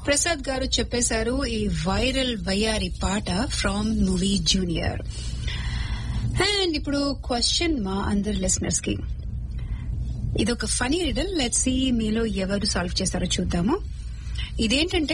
ప్రసాద్ గారు చెప్పేశారు ఈ వైరల్ వయ్యారి పాట ఫ్రమ్ మూవీ జూనియర్ అండ్ ఇప్పుడు క్వశ్చన్ మా అందరి లిసనర్స్ కి ఇది ఒక ఫనీ రిడల్ లెట్ సి మీలో ఎవరు సాల్వ్ చేస్తారో చూద్దాము ఇదేంటంటే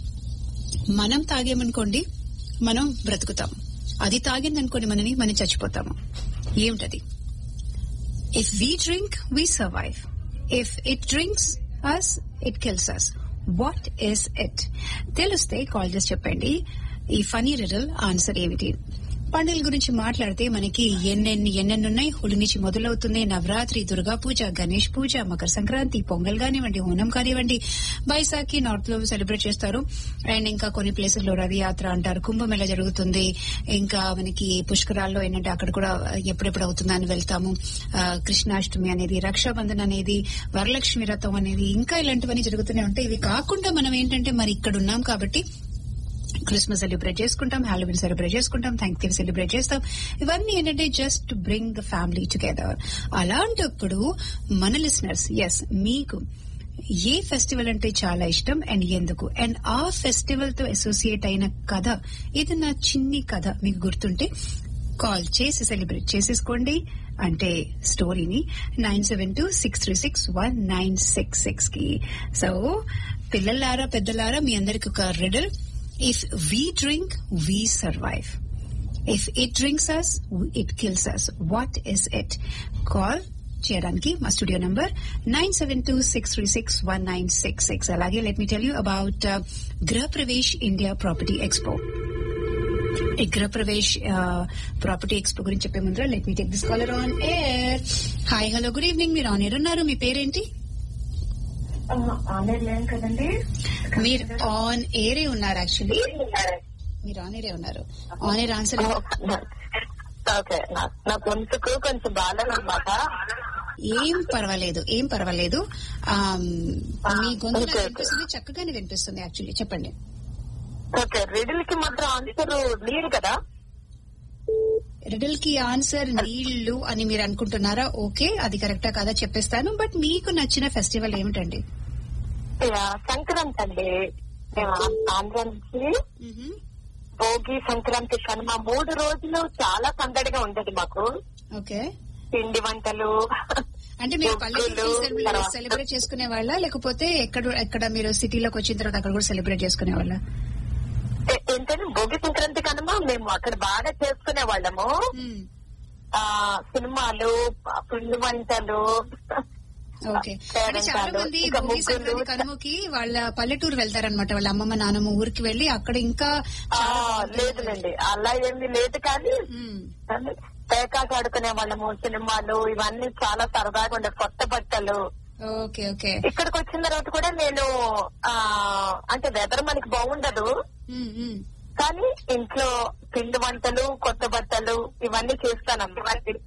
మనం తాగేమనుకోండి మనం బ్రతుకుతాం అది తాగిందనుకోండి మనని మనం చచ్చిపోతాము ఏమిటది if we drink we survive if it drinks us it kills us what is it తెలిస్తే కాల్ చేసి చెప్పండి ఈ ఫనీ రిడల్ ఆన్సర్ ఏమిటి పండుగల గురించి మాట్లాడితే మనకి ఎన్నెన్ని ఎన్నెన్ని ఉన్నాయి హోలీ నుంచి మొదలవుతుంది నవరాత్రి దుర్గా పూజ గణేష్ పూజ మకర సంక్రాంతి పొంగల్ కానివ్వండి ఓనం కానివ్వండి బైసాఖి నార్త్ లో సెలబ్రేట్ చేస్తారు అండ్ ఇంకా కొన్ని ప్లేసెస్ లో రథయాత్ర అంటారు కుంభమేళ జరుగుతుంది ఇంకా మనకి పుష్కరాల్లో ఏంటంటే అక్కడ కూడా ఎప్పుడెప్పుడు అవుతుందని వెళ్తాము ఆ, కృష్ణాష్టమి అనేది రక్షాబంధన్ అనేది వరలక్ష్మి రథం అనేది ఇంకా ఇలాంటివన్నీ జరుగుతూనే ఉంటాయి ఇవి కాకుండా మనం ఏంటంటే మరి ఇక్కడ ఉన్నాం కాబట్టి క్రిస్మస్ సెలబ్రేట్ చేసుకుంటాం హాలోవిన్ సెలబ్రేట్ చేసుకుంటాం థ్యాంక్ గివ్ సెలబ్రేట్ చేస్తాం ఇవన్నీ ఏంటంటే just bring the family together అలాంటప్పుడు మన లిసనర్స్ ఎస్ మీకు ఏ ఫెస్టివల్ అంటే చాలా ఇష్టం అండ్ ఎందుకు అండ్ ఆ ఫెస్టివల్ తో అసోసియేట్ అయిన కథ ఇది నా చిన్ని కథ మీకు గుర్తుంటే కాల్ చేసి సెలబ్రేట్ చేసేసుకోండి అంటే స్టోరీని nine seven two six three six one nine six six కి సో పిల్లలారా పెద్దలారా మీ అందరికి ఒక riddle if we drink we survive if it drinks us it kills us what is it call చేయడానికి మా studio number nine seven two six three six one nine six six అలాగే let me tell you about Griha Pravesh India property expo ఈ గృహ Pravesh property expo గురించి చెప్పే ముందర let me take this caller on air hi hello good evening మీరు on air ఉన్నారు మీ పేరేంటి ఆన్లైన్ లేను కదండి మీరు ఆన్ ఎయిరే ఉన్నారు యాక్చువల్లీ మీరు ఆన్ ఎయిరే ఉన్నారు ఆన్ ఎయిర్ ఆన్సర్ ఓకే నా- నా గొంతుకు కొంచెం బాగాలేదన్నమాట ఏం పర్వాలేదు ఏం పర్వాలేదు ఆమ్, మీ గొంతు నాకు Okay, okay. వినిపిస్తుంది చక్కగానే వినిపిస్తుంది యాక్చువల్లీ చెప్పండి ఓకే రిడిల్ కి మాత్రం ఆన్సర్ నీరు కదా రిడల్ కి ఆన్సర్ నీళ్లు అని మీరు అనుకుంటున్నారా ఓకే అది కరెక్టా కాదా చెప్పేస్తాను బట్ మీకు నచ్చిన ఫెస్టివల్ ఏమిటండి యా, సంక్రాంతి అండి మేము ఆ- ఆంధ్ర నుంచి మ్హూ. భోగి సంక్రాంతి కనుమ మూడు రోజులు చాలా సందడిగా ఉంటది మాకు ఓకే పిండి వంటలు అంటే మీరు ముగ్గులు, పల్లెటూరు తర్వాత- సెలబ్రేట్ చేసుకునే వాళ్ళ లేకపోతే ఎక్కడ ఎక్కడ మీరు సిటీలోకి వచ్చిన తర్వాత అక్కడ కూడా సెలబ్రేట్ చేసుకునే వాళ్ళ ఏ- ఏంటంటే భోగి సంక్రాంతి కనుమ మేము అక్కడ బాగా చేసుకునే వాళ్ళము ఆ సినిమాలు పిండి వంటలు ఓకే అంటే చాలా పేరెంటాలు, మంది ఇంకా భోగి ముగ్గులు. సంక్రాంతి కనుమకి వాళ్ళ పల్లెటూరు వెళ్తారనమాట వాళ్ళ అమ్మమ్మ నాన్నమ్మ ఊరికి వెళ్లి అక్కడ ఇంకా ఆ, చాలా బాగుంటుంది. లేదులేండి అలా ఏమీ లేదు కానీ మ్మ్. పేకాట ఆడుకునే వాళ్ళము సినిమాలు ఇవన్నీ చాలా సరదాగా ఉండే కొత్త బట్టలు ఓకే ఓకే ఇక్కడికి వచ్చిన తర్వాత కూడా నేను ఆ అంటే వెదర్ మనకి బాగుండదు మ్మ్, మ్మ్. కానీ ఇంట్లో పిండి వంటలు కొత్త బట్టలు ఇవన్నీ చేస్తాను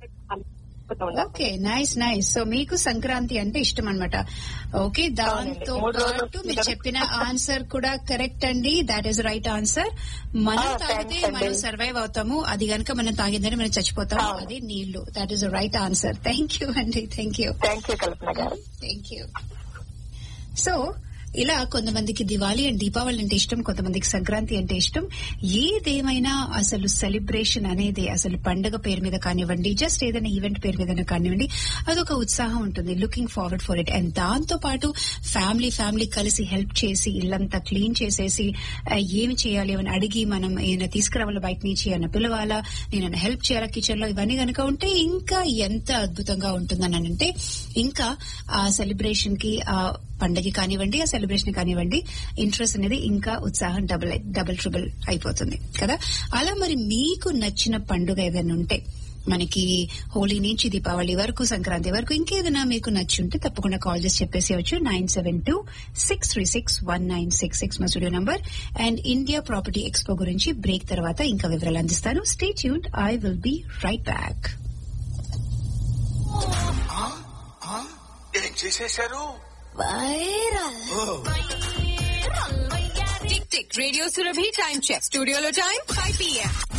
ఓకే నైస్ నైస్ సో మీకు సంక్రాంతి అంటే ఇష్టం అనమాట ఓకే దాంతో మూడు రోజులు పాటు మీరు చెప్పిన ఆన్సర్ కూడా కరెక్ట్ అండి దాట్ ఈస్ రైట్ ఆన్సర్ మనం Ah, తాగితే thanks అండి. మనం సర్వైవ్ అవుతాము అది గనుక మనం తాగిందని మనం చచ్చిపోతాము అవును. అది నీళ్లు that is right answer thank you అండి thank you thank you Kalpana garu thank you so ఇలా కొంతమందికి దివాళీ అండ్ దీపావళి అంటే ఇష్టం కొంతమందికి సంక్రాంతి అంటే ఇష్టం ఏదేమైనా అసలు సెలబ్రేషన్ అనేది అసలు పండగ పేరు మీద కానివ్వండి జస్ట్ ఏదైనా ఈవెంట్ పేరు మీద కానివ్వండి అదొక ఉత్సాహం ఉంటుంది looking forward for it and దాంతో పాటు ఫ్యామిలీ ఫ్యామిలీ కలిసి హెల్ప్ చేసి ఇల్లంతా క్లీన్ చేసేసి ఆ, ఏమి చేయాలి అని అడిగి మనం ఏమైనా తీసుకురావాలా బయట నుంచి ఏమైనా పిలవాలా నేను హెల్ప్ చేయాలా కిచెన్ లో ఇవన్నీ కనుక ఉంటే ఇంకా ఎంత అద్భుతంగా ఉంటుందని అంటే ఇంకా ఆ సెలబ్రేషన్ కి ఆ పండగ కానివ్వండి ఆ సెలబ్రేషన్ కానివ్వండి ఇంట్రెస్ట్ అనేది ఇంకా ఉత్సాహం డబుల్ డబుల్ ట్రిబుల్ అయిపోతుంది కదా అలా మరి మీకు నచ్చిన పండుగ ఏదైనా ఉంటే మనకి హోలీ నుంచి దీపావళి వరకు సంక్రాంతి వరకు ఇంకేదైనా మీకు నచ్చి ఉంటే తప్పకుండా కాల్ చేసి చెప్పేసేయచ్చు nine seven two six three six one nine six six మా studio number and India property expo గురించి బ్రేక్ తర్వాత ఇంకా వివరాలు అందిస్తాను stay tune I will be right back ఏం చేసేశారు tick tick radio Surabhi time check స్టూడియోలో టైం ఫైవ్ పిఎం